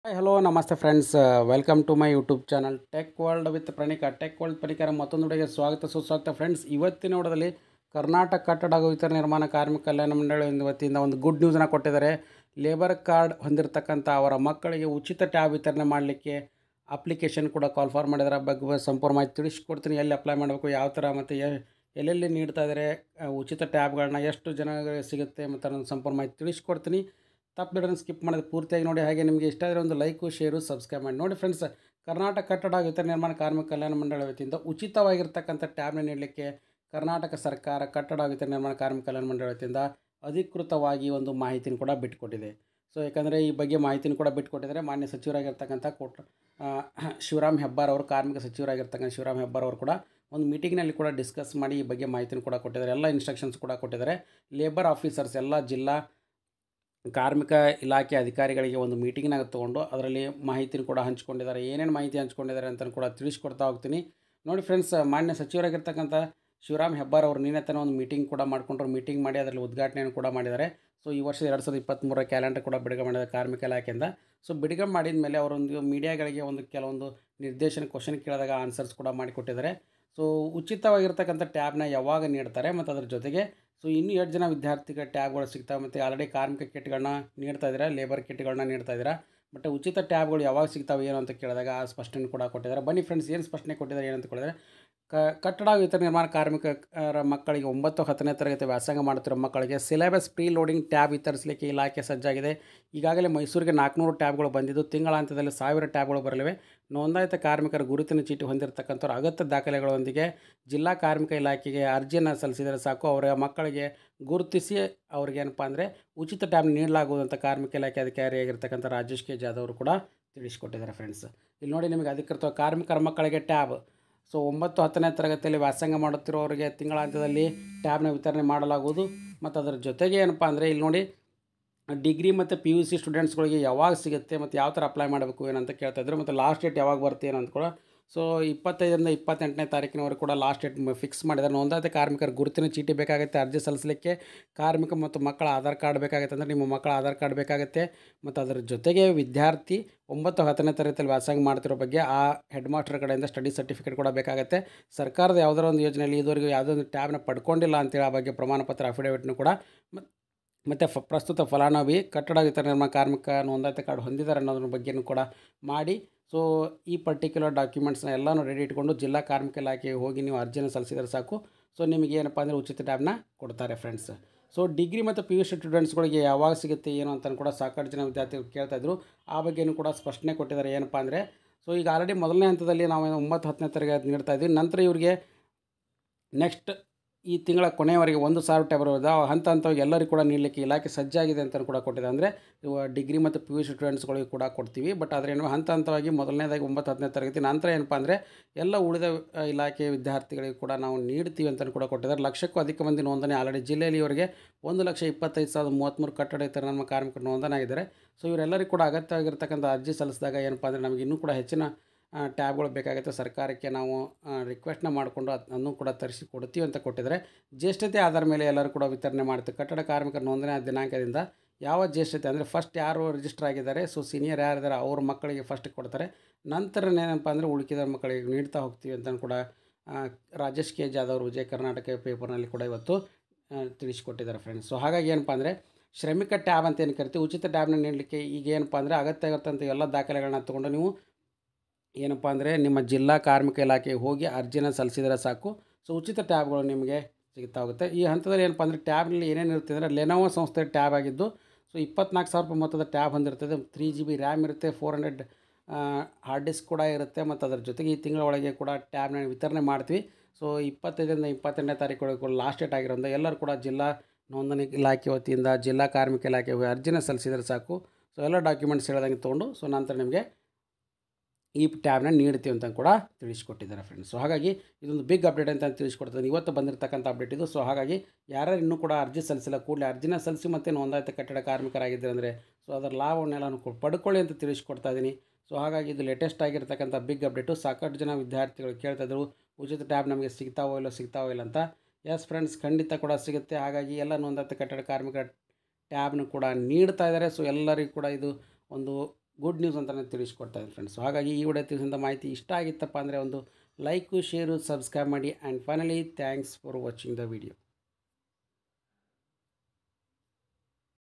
hi hello namaste friends welcome to my YouTube channel tech world with Praneeka tech world ಪ್ರಣೀಕರ ಮತ್ತೊಂದು ವಿಡಿಯೋಗೆ ಸ್ವಾಗತ ಸುಸ್ವಾಗತ ಫ್ರೆಂಡ್ಸ್ ಇವತ್ತಿನ ನೋಡೋದಲ್ಲಿ ಕರ್ನಾಟಕ ಕಟ್ಟಡ ಹಾಗೂ ಇತರ ನಿರ್ಮಾಣ ಕಾರ್ಮಿಕ ಕಲ್ಯಾಣ ಮಂಡಳಿ ವತಿಯಿಂದ ಒಂದು ಗುಡ್ ನ್ಯೂಸನ್ನ ಕೊಟ್ಟಿದ್ದಾರೆ ಲೇಬರ್ ಕಾರ್ಡ್ ಹೊಂದಿರತಕ್ಕಂಥ ಅವರ ಮಕ್ಕಳಿಗೆ ಉಚಿತ ಟ್ಯಾಬ್ ವಿತರಣೆ ಮಾಡಲಿಕ್ಕೆ ಅಪ್ಲಿಕೇಶನ್ ಕೂಡ ಕಾಲ್ ಫಾರ್ ಮಾಡಿದ್ದಾರೆ ಬಗ್ಗೆ ಸಂಪೂರ್ಣ ಮಾಹಿತಿ ತಿಳಿಸ್ಕೊಡ್ತೀನಿ ಎಲ್ಲಿ ಅಪ್ಲೈ ಮಾಡಬೇಕು ಯಾವ ಥರ ಮತ್ತು ಎ- ಎಲ್ಲೆಲ್ಲಿ ನೀಡ್ತಾ ಇದ್ದಾರೆ ಆ, ಉಚಿತ ಟ್ಯಾಬ್ಗಳನ್ನ ಎಷ್ಟು ಜನಗಳಿಗೆ ಸಿಗುತ್ತೆ ಮತ್ತು ಅದನ್ನು ಸಂಪೂರ್ಣ ಮಾಹಿತಿ ತಿಳಿಸ್ಕೊಡ್ತೀನಿ ತಪ್ಪು ಸ್ಕಿಪ್ ಮಾಡೋದು ಪೂರ್ತಿಯಾಗಿ ನೋಡಿ ಹಾಗೆ ನಿಮಗೆ ಇಷ್ಟ ಆದರೆ ಒಂದು ಲೈಕು ಶೇರು ಸಬ್ಸ್ಕ್ರೈಬ್ ಮಾಡಿ ನೋಡಿ ಫ್ರೆಂಡ್ಸ್ ಕರ್ನಾಟಕ ಕಟ್ಟಡ ಹಾಗೂ ಇತರ ನಿರ್ಮಾಣ ಕಾರ್ಮಿಕ ಕಲ್ಯಾಣ ಮಂಡಳಿ ವತಿಯಿಂದ ಉಚಿತವಾಗಿರ್ತಕ್ಕಂಥ ಟ್ಯಾಬ್ನ ನೀಡಲಿಕ್ಕೆ ಕರ್ನಾಟಕ ಸರ್ಕಾರ ಕಟ್ಟಡ ಹಾಗೂ ಇತರ ನಿರ್ಮಾಣ ಕಾರ್ಮಿಕ ಕಲ್ಯಾಣ ಮಂಡಳಿ ವತಿಯಿಂದ ಅಧಿಕೃತವಾಗಿ ಒಂದು ಮಾಹಿತಿನ ಕೂಡ ಬಿಟ್ಟುಕೊಟ್ಟಿದೆ ಸೊ ಯಾಕಂದರೆ ಈ ಬಗ್ಗೆ ಮಾಹಿತಿನ ಕೂಡ ಬಿಟ್ಟುಕೊಟ್ಟಿದ್ದಾರೆ ಮಾನ್ಯ ಸಚಿವರಾಗಿರ್ತಕ್ಕಂಥ ಕೋಟ್ ಆ, ಶಿವರಾಮ್ ಹೆಬ್ಬಾರ್ ಅವರು ಕಾರ್ಮಿಕ ಸಚಿವರಾಗಿರ್ತಕ್ಕಂಥ ಶಿವರಾಮ್ ಹೆಬ್ಬಾರ್ ಅವರು ಕೂಡ ಒಂದು ಮೀಟಿಂಗ್ನಲ್ಲಿ ಕೂಡ ಡಿಸ್ಕಸ್ ಮಾಡಿ ಈ ಬಗ್ಗೆ ಮಾಹಿತಿನ ಕೂಡ ಕೊಟ್ಟಿದ್ದಾರೆ ಎಲ್ಲ ಇನ್ಸ್ಟ್ರಕ್ಷನ್ಸ್ ಕೂಡ ಕೊಟ್ಟಿದ್ದಾರೆ ಲೇಬರ್ ಆಫೀಸರ್ಸ್ ಎಲ್ಲ ಜಿಲ್ಲಾ ಕಾರ್ಮಿಕ ಇಲಾಖೆ ಅಧಿಕಾರಿಗಳಿಗೆ ಒಂದು ಮೀಟಿಂಗ್ನಾಗ ತೊಗೊಂಡು ಅದರಲ್ಲಿ ಮಾಹಿತಿನ ಕೂಡ ಹಂಚ್ಕೊಂಡಿದ್ದಾರೆ ಏನೇನು ಮಾಹಿತಿ ಹಂಚ್ಕೊಂಡಿದ್ದಾರೆ ಅಂತ ಕೂಡ ತಿಳಿಸ್ಕೊಡ್ತಾ ಹೋಗ್ತೀನಿ ನೋಡಿ ಫ್ರೆಂಡ್ಸ್ ಮಾನ್ಯ ಸಚಿವರಾಗಿರ್ತಕ್ಕಂಥ ಶಿವರಾಮ್ ಹೆಬ್ಬಾರ್ ಅವರು ನಿನ್ನೆ ತನಕ ಒಂದು ಮೀಟಿಂಗ್ ಕೂಡ ಮಾಡ್ಕೊಂಡ್ರು ಮೀಟಿಂಗ್ ಮಾಡಿ ಅದರಲ್ಲಿ ಉದ್ಘಾಟನೆಯನ್ನು ಕೂಡ ಮಾಡಿದ್ದಾರೆ ಸೊ ಈ ವರ್ಷದ ಎರಡು ಸಾವಿರದ ಇಪ್ಪತ್ತ್ಮೂರರ ಕ್ಯಾಲೆಂಡರ್ ಕೂಡ ಬಿಡುಗಡೆ ಮಾಡಿದ್ದಾರೆ ಕಾರ್ಮಿಕ ಇಲಾಖೆಯಿಂದ ಸೊ ಬಿಡುಗಡೆ ಮಾಡಿದ ಮೇಲೆ ಅವರೊಂದು ಮೀಡಿಯಾಗಳಿಗೆ ಒಂದು ಕೆಲವೊಂದು ನಿರ್ದೇಶನ ಕ್ವಶನ್ ಕೇಳಿದಾಗ ಆನ್ಸರ್ಸ್ ಕೂಡ ಮಾಡಿಕೊಟ್ಟಿದ್ದಾರೆ ಸೊ ಉಚಿತವಾಗಿರ್ತಕ್ಕಂಥ ಟ್ಯಾಬ್ನ ಯಾವಾಗ ನೀಡ್ತಾರೆ ಮತ್ತು ಅದ್ರ ಜೊತೆಗೆ ಸೊ ಇನ್ನೂ ಎರಡು ಜನ ವಿದ್ಯಾರ್ಥಿಗಳ ಟ್ಯಾಬ್ಗಳು ಸಿಗ್ತಾವೆ ಮತ್ತು ಆಲ್ರೆಡಿ ಕಾರ್ಮಿಕ ಕಿಟ್ಗಳನ್ನ ನೀಡ್ತಾ ಇದ್ದೀರಾ ಲೇಬರ್ ಕಿಟ್ಗಳನ್ನ ನೀಡ್ತಾ ಇದ್ದೀರಾ ಬಟ್ ಉಚಿತ ಟ್ಯಾಬ್ಗಳು ಯಾವಾಗ ಸಿಗ್ತಾವೆ ಏನು ಅಂತ ಕೇಳಿದಾಗ ಆ ಸ್ಪಷ್ಟನೆ ಕೂಡ ಕೊಟ್ಟಿದ್ದಾರೆ ಬನ್ನಿ ಫ್ರೆಂಡ್ಸ್ ಏನು ಸ್ಪಷ್ಟನೆ ಕೊಟ್ಟಿದ್ದಾರೆ ಏನಂತ ಕೇಳಿದ್ರೆ ಕ ಕಟ್ಟಡ ಹಾಗೂ ಇತರ ನಿರ್ಮಾಣ ಕಾರ್ಮಿಕರ ಮಕ್ಕಳಿಗೆ ಒಂಬತ್ತು ಹತ್ತನೇ ತರಗತಿ ವ್ಯಾಸಂಗ ಮಾಡುತ್ತಿರೋ ಮಕ್ಕಳಿಗೆ ಸಿಲೆಬಸ್ ಪ್ರೀ ಲೋಡಿಂಗ್ ಟ್ಯಾಬ್ ವಿತರಿಸಲಿಕ್ಕೆ ಇಲಾಖೆ ಸಜ್ಜಾಗಿದೆ ಈಗಾಗಲೇ ಮೈಸೂರಿಗೆ ನಾಲ್ಕುನೂರು ಟ್ಯಾಬ್ಗಳು ಬಂದಿದ್ದು ತಿಂಗಳಾಂತ್ಯದಲ್ಲಿ ಸಾವಿರ ಟ್ಯಾಬ್ಗಳು ಬರಲಿವೆ ನೋಂದಾಯಿತ ಕಾರ್ಮಿಕರ ಗುರುತಿನ ಚೀಟಿ ಹೊಂದಿರತಕ್ಕಂಥವ್ರು ಅಗತ್ಯ ದಾಖಲೆಗಳೊಂದಿಗೆ ಜಿಲ್ಲಾ ಕಾರ್ಮಿಕ ಇಲಾಖೆಗೆ ಅರ್ಜಿಯನ್ನು ಸಲ್ಲಿಸಿದರೆ ಸಾಕು ಅವರ ಮಕ್ಕಳಿಗೆ ಗುರುತಿಸಿ ಅವ್ರಿಗೆ ಏನಪ್ಪ ಅಂದರೆ ಉಚಿತ ಟ್ಯಾಬ್ ನೀಡಲಾಗುವುದು ಅಂತ ಕಾರ್ಮಿಕ ಇಲಾಖೆ ಅಧಿಕಾರಿಯಾಗಿರ್ತಕ್ಕಂಥ ರಾಜೇಶ್ ಕೆ ಜಾಧವ್ ಅವರು ಕೂಡ ತಿಳಿಸ್ಕೊಟ್ಟಿದ್ದಾರೆ ಫ್ರೆಂಡ್ಸ್ ಇಲ್ಲಿ ನೋಡಿ ನಿಮಗೆ ಅಧಿಕೃತ ಕಾರ್ಮಿಕರ ಮಕ್ಕಳಿಗೆ ಟ್ಯಾಬ್ ಸೊ ಒಂಬತ್ತು ಹತ್ತನೇ ತರಗತಿಯಲ್ಲಿ ವ್ಯಾಸಂಗ ಮಾಡುತ್ತಿರೋರಿಗೆ ತಿಂಗಳಾಂತ್ಯದಲ್ಲಿ ಟ್ಯಾಬ್ನ ವಿತರಣೆ ಮಾಡಲಾಗುವುದು ಮತ್ತು ಅದರ ಜೊತೆಗೆ ಏನಪ್ಪ ಅಂದರೆ ಇಲ್ಲಿ ನೋಡಿ ಡಿಗ್ರಿ ಮತ್ತು ಪಿ ಯು ಸಿ ಸ್ಟೂಡೆಂಟ್ಸ್ಗಳಿಗೆ ಯಾವಾಗ ಸಿಗುತ್ತೆ ಮತ್ತು ಯಾವ ಥರ ಅಪ್ಲೈ ಮಾಡಬೇಕು ಏನಂತ ಕೇಳ್ತಾ ಇದ್ರು ಮತ್ತು ಲಾಸ್ಟ್ ಡೇಟ್ ಯಾವಾಗ ಬರುತ್ತೆ ಏನಂತ ಕೂಡ ಸೊ ಇಪ್ಪತ್ತೈದರಿಂದ ಇಪ್ಪತ್ತೆಂಟನೇ ತಾರೀಕಿನವರೆಗೆ ಕೂಡ ಲಾಸ್ಟ್ ಡೇಟ್ ಫಿಕ್ಸ್ ಮಾಡಿದ್ದಾರೆ ನೋಂದಾಯಿತ ಕಾರ್ಮಿಕರ ಗುರುತಿನ ಚೀಟಿ ಬೇಕಾಗುತ್ತೆ ಅರ್ಜಿ ಸಲ್ಲಿಸಲಿಕ್ಕೆ ಕಾರ್ಮಿಕ ಮತ್ತು ಮಕ್ಕಳ ಆಧಾರ್ ಕಾರ್ಡ್ ಬೇಕಾಗುತ್ತೆ ಅಂದರೆ ನಿಮ್ಮ ಮಕ್ಕಳ ಆಧಾರ್ ಕಾರ್ಡ್ ಬೇಕಾಗುತ್ತೆ ಮತ್ತು ಅದರ ಜೊತೆಗೆ ವಿದ್ಯಾರ್ಥಿ ಒಂಬತ್ತು ಹತ್ತನೇ ತರಗತಿಯಲ್ಲಿ ವ್ಯಾಸಂಗ ಮಾಡ್ತಿರೋ ಬಗ್ಗೆ ಆ ಹೆಡ್ ಮಾಸ್ಟರ್ ಕಡೆಯಿಂದ ಸ್ಟಡಿ ಸರ್ಟಿಫಿಕೇಟ್ ಕೂಡ ಬೇಕಾಗುತ್ತೆ ಸರ್ಕಾರದ ಯಾವುದೋ ಒಂದು ಯೋಜನೆಯಲ್ಲಿ ಇದುವರೆಗೂ ಯಾವುದೋ ಒಂದು ಟ್ಯಾಬ್ನ ಪಡ್ಕೊಂಡಿಲ್ಲ ಅಂತೇಳಿ ಆ ಬಗ್ಗೆ ಪ್ರಮಾಣ ಪತ್ರ ಅಫಿಡೇವಿಟ್ನು ಕೂಡ ಮತ್ತು ಮತ್ತು ಫ ಪ್ರಸ್ತುತ ಫಲಾನುಭವಿ ಕಟ್ಟಡ ವಿತರಣೆ ನಿರ್ಮಾಣ ಕಾರ್ಮಿಕ ನೋಂದಾಯಿತ ಕಾರ್ಡ್ ಹೊಂದಿದ್ದಾರೆ ಅನ್ನೋದ್ರ ಬಗ್ಗೆನೂ ಕೂಡ ಮಾಡಿ ಸೊ ಈ ಪರ್ಟಿಕ್ಯುಲರ್ ಡಾಕ್ಯುಮೆಂಟ್ಸ್ನ ಎಲ್ಲನೂ ರೆಡಿ ಇಟ್ಕೊಂಡು ಜಿಲ್ಲಾ ಕಾರ್ಮಿಕ ಇಲಾಖೆಗೆ ಹೋಗಿ ನೀವು ಅರ್ಜಿನ ಸಲ್ಲಿಸಿದರೆ ಸಾಕು ಸೊ ನಿಮಗೆ ಏನಪ್ಪ ಅಂದರೆ ಉಚಿತ ಟ್ಯಾಬ್ನ ಕೊಡ್ತಾರೆ ಫ್ರೆಂಡ್ಸ್ ಸೊ ಡಿಗ್ರಿ ಮತ್ತು ಪಿ ಯು ಸಿ ಸ್ಟೂಡೆಂಟ್ಸ್ಗಳಿಗೆ ಯಾವಾಗ ಸಿಗುತ್ತೆ ಏನು ಅಂತ ಕೂಡ ಸಾಕಷ್ಟು ಜನ ವಿದ್ಯಾರ್ಥಿಗಳು ಕೇಳ್ತಾಯಿದ್ರು ಆ ಬಗ್ಗೆನೂ ಕೂಡ ಸ್ಪಷ್ಟನೆ ಕೊಟ್ಟಿದ್ದಾರೆ ಏನಪ್ಪ ಅಂದರೆ ಸೊ ಈಗ ಆಲ್ರೆಡಿ ಮೊದಲನೇ ಹಂತದಲ್ಲಿ ನಾವು ಒಂಬತ್ತು ಹತ್ತನೇ ತರಗತಿ ನೀಡ್ತಾ ಇದ್ವಿ ನಂತರ ಇವರಿಗೆ ನೆಕ್ಸ್ಟ್ ಈ ತಿಂಗಳ ಕೊನೆಯವರೆಗೆ ಒಂದು ಸಾವಿರ ಟ್ಯಾಬ್ ಬರೋದು ಆ ಹಂತ ಹಂತವಾಗಿ ಎಲ್ಲರಿಗೂ ಕೂಡ ನೀಡಲಿಕ್ಕೆ ಇಲಾಖೆ ಸಜ್ಜಾಗಿದೆ ಅಂತ ಕೂಡ ಕೊಟ್ಟಿದೆ ಅಂದರೆ ಇವ ಡಿಗ್ರಿ ಮತ್ತು ಪಿ ಯು ಸಿ ಸ್ಟೂಡೆಂಟ್ಸ್ಗಳಿಗೆ ಕೂಡ ಕೊಡ್ತೀವಿ ಬಟ್ ಆದರೆ ಏನು ಹಂತ ಹಂತವಾಗಿ ಮೊದಲನೇದಾಗಿ ಒಂಬತ್ತು ಹತ್ತನೇ ತರಗತಿ ನಂತರ ಏನಪ್ಪ ಅಂದರೆ ಎಲ್ಲ ಉಳಿದ ಆ, ಇಲಾಖೆ ವಿದ್ಯಾರ್ಥಿಗಳಿಗೆ ಕೂಡ ನಾವು ನೀಡ್ತೀವಿ ಅಂತ ಕೂಡ ಕೊಟ್ಟಿದ್ದಾರೆ ಲಕ್ಷಕ್ಕೂ ಅಧಿಕ ಮಂದಿ ನೋಂದಣಿ ಆಲ್ರೆಡಿ ಜಿಲ್ಲೆಯಲ್ಲಿ ಇವರಿಗೆ ಒಂದು ಲಕ್ಷ ಇಪ್ಪತ್ತೈದು ಸಾವಿರದ ಮೂವತ್ತ್ಮೂರು ಕಟ್ಟಡ ಇತರ ನಮ್ಮ ಕಾರ್ಮಿಕರು ನೋಂದಣಿ ಆಗಿದ್ದಾರೆ ಸೊ ಇವರೆಲ್ಲರಿಗೂ ಕೂಡ ಅಗತ್ಯವಾಗಿರ್ತಕ್ಕಂಥ ಅರ್ಜಿ ಸಲ್ಲಿಸಿದಾಗ ಏನಪ್ಪ ಅಂದರೆ ನಮಗೆ ಇನ್ನೂ ಕೂಡ ಹೆಚ್ಚಿನ ಆ, ಟ್ಯಾಬ್ಗಳು ಬೇಕಾಗುತ್ತೆ ಸರ್ಕಾರಕ್ಕೆ ನಾವು ರಿಕ್ವೆಸ್ಟ್ನ ಮಾಡಿಕೊಂಡು ಅದನ್ನು ಕೂಡ ತರಿಸಿ ಕೊಡ್ತೀವಿ ಅಂತ ಕೊಟ್ಟಿದ್ದಾರೆ ಜ್ಯೇಷ್ಠತೆ ಆಧಾರ ಮೇಲೆ ಎಲ್ಲರೂ ಕೂಡ ವಿತರಣೆ ಮಾಡ್ತೀವಿ ಕಟ್ಟಡ ಕಾರ್ಮಿಕರ ನೋಂದಣಿ ದಿನಾಂಕದಿಂದ ಯಾವ ಜ್ಯೇಷ್ಠತೆ ಅಂದರೆ ಫಸ್ಟ್ ಯಾರು ರಿಜಿಸ್ಟರ್ ಆಗಿದ್ದಾರೆ ಸೊ ಸೀನಿಯರ್ ಯಾರಿದ್ದಾರೆ ಅವ್ರ ಮಕ್ಕಳಿಗೆ ಫಸ್ಟ್ ಕೊಡ್ತಾರೆ ನಂತರ ಏನಪ್ಪ ಅಂದರೆ ಉಳಿಕಿದ ಮಕ್ಕಳಿಗೆ ನೀಡ್ತಾ ಹೋಗ್ತೀವಿ ಅಂತ ಕೂಡ ಆ, ರಾಜೇಶ್ ಕೆ ಜಾಧವ್ ವಿಜಯ ಕರ್ನಾಟಕ ಪೇಪರ್ನಲ್ಲಿ ಕೂಡ ಇವತ್ತು ಆ, ತಿಳಿಸ್ಕೊಟ್ಟಿದ್ದಾರೆ ಫ್ರೆಂಡ್ಸ್ ಸೊ ಹಾಗಾಗಿ ಏನಪ್ಪ ಅಂದರೆ ಶ್ರಮಿಕ ಟ್ಯಾಬ್ ಅಂತ ಏನು ಕರಿತೀವಿ ಉಚಿತ ಟ್ಯಾಬ್ನ ನೀಡಲಿಕ್ಕೆ ಈಗ ಏನಪ್ಪ ಅಂದರೆ ಅಗತ್ಯ ಆಗಿರ್ತಂಥ ಎಲ್ಲ ದಾಖಲೆಗಳನ್ನ ತೊಗೊಂಡು ನೀವು ಏನಪ್ಪ ಅಂದರೆ ನಿಮ್ಮ ಜಿಲ್ಲಾ ಕಾರ್ಮಿಕ ಇಲಾಖೆಗೆ ಹೋಗಿ ಅರ್ಜಿನ ಸಲ್ಲಿಸಿದರೆ ಸಾಕು ಸೊ ಉಚಿತ ಟ್ಯಾಬ್ಗಳು ನಿಮಗೆ ಸಿಗ್ತಾ ಹೋಗುತ್ತೆ ಈ ಹಂತದಲ್ಲಿ ಏನಪ್ಪ ಅಂದರೆ ಟ್ಯಾಬ್ನಲ್ಲಿ ಏನೇನು ಇರುತ್ತೆ ಅಂದರೆ ಲೆನೋವೋ ಸಂಸ್ಥೆ ಟ್ಯಾಬ್ ಆಗಿದ್ದು ಸೊ ಇಪ್ಪತ್ನಾಲ್ಕು ಸಾವಿರ ರೂಪಾಯಿ ಮೊತ್ತದ ಟ್ಯಾಬ್ ಹೊಂದಿರ್ತದೆ ತ್ರೀ ಜಿ ಬಿ ರ್ಯಾಮ್ ಇರುತ್ತೆ ಫೋರ್ ಹಂಡ್ರೆಡ್ ಹಾರ್ಡ್ ಡಿಸ್ಕ್ ಕೂಡ ಇರುತ್ತೆ ಮತ್ತು ಅದರ ಜೊತೆಗೆ ಈ ತಿಂಗಳ ಒಳಗೆ ಕೂಡ ಟ್ಯಾಬ್ನ ವಿತರಣೆ ಮಾಡ್ತೀವಿ ಸೊ ಇಪ್ಪತ್ತೈದರಿಂದ ಇಪ್ಪತ್ತೆಂಟನೇ ತಾರೀಕು ಕೂಡ ಲಾಸ್ಟ್ ಡೇಟ್ ಆಗಿರೋದ್ರಿಂದ ಎಲ್ಲರೂ ಕೂಡ ಜಿಲ್ಲಾ ನೋಂದಣಿ ಇಲಾಖೆ ವತಿಯಿಂದ ಜಿಲ್ಲಾ ಕಾರ್ಮಿಕ ಇಲಾಖೆಗೆ ಹೋಗಿ ಅರ್ಜಿನ ಸಲ್ಲಿಸಿದರೆ ಸಾಕು ಸೊ ಎಲ್ಲ ಡಾಕ್ಯುಮೆಂಟ್ಸ್ ಹೇಳ್ದಂಗೆ ತೊಗೊಂಡು ಸೊ ನಂತರ ನಿಮಗೆ ಈ ಟ್ಯಾಬ್ನ ನೀಡ್ತೀವಿ ಅಂತ ಕೂಡ ತಿಳಿಸ್ಕೊಟ್ಟಿದ್ದಾರೆ ಫ್ರೆಂಡ್ಸ್ ಸೊ ಹಾಗಾಗಿ ಇದೊಂದು ಬಿಗ್ ಅಪ್ಡೇಟ್ ಅಂತ ತಿಳಿಸ್ಕೊಡ್ತಾರೆ ಇವತ್ತು ಬಂದಿರತಕ್ಕಂಥ ಅಪ್ಡೇಟ್ ಇದು ಸೊ ಹಾಗಾಗಿ ಯಾರ್ಯಾರು ಇನ್ನೂ ಕೂಡ ಅರ್ಜಿ ಸಲ್ಲಿಸಿಲ್ಲ ಕೂಡಲೇ ಅರ್ಜಿನ ಸಲ್ಲಿಸಿ ಮತ್ತು ನೋಂದಾಯಿತ ಕಟ್ಟಡ ಕಾರ್ಮಿಕರಾಗಿದ್ದಾರೆ ಅಂದರೆ ಸೊ ಅದರ ಲಾಭವನ್ನೆಲ್ಲ ಕೊ- ಪಡ್ಕೊಳ್ಳಿ ಅಂತ ತಿಳಿಸ್ಕೊಡ್ತಾ ಇದ್ದೀನಿ ಸೊ ಹಾಗಾಗಿ ಇದು ಲೇಟೆಸ್ಟ್ ಆಗಿರ್ತಕ್ಕಂಥ ಬಿಗ್ ಅಪ್ಡೇಟು ಸಾಕಷ್ಟು ಜನ ವಿದ್ಯಾರ್ಥಿಗಳು ಕೇಳ್ತಾಯಿದ್ರು ಉಚಿತ ಟ್ಯಾಬ್ ನಮಗೆ ಸಿಗ್ತಾವೋ ಇಲ್ಲ ಸಿಗ್ತಾವೋ ಇಲ್ಲ ಅಂತ ಎಸ್ ಫ್ರೆಂಡ್ಸ್ ಖಂಡಿತ ಕೂಡ ಸಿಗುತ್ತೆ ಹಾಗಾಗಿ ಎಲ್ಲ ನೋಂದಾಯಿತ ಕಟ್ಟಡ ಕಾರ್ಮಿಕರ ಟ್ಯಾಬ್ನು ಕೂಡ ನೀಡ್ತಾ ಇದ್ದಾರೆ ಸೊ ಎಲ್ಲರಿಗೂ ಕೂಡ ಇದು ಒಂದು ಗುಡ್ ನ್ಯೂಸ್ ಅಂತಲೇ ತಿಳಿಸ್ಕೊಡ್ತಾ ಇದ್ದೀನಿ ಫ್ರೆಂಡ್ಸ್ ಹಾಗಾಗಿ ಈ ವಿಡಿಯೋ ತಿಳಿಸಿದ ಮಾಹಿತಿ ಇಷ್ಟ ಆಗಿತ್ತಪ್ಪ ಅಂದರೆ ಒಂದು ಲೈಕು ಶೇರು ಸಬ್ಸ್ಕ್ರೈಬ್ ಮಾಡಿ and finally thanks for watching the video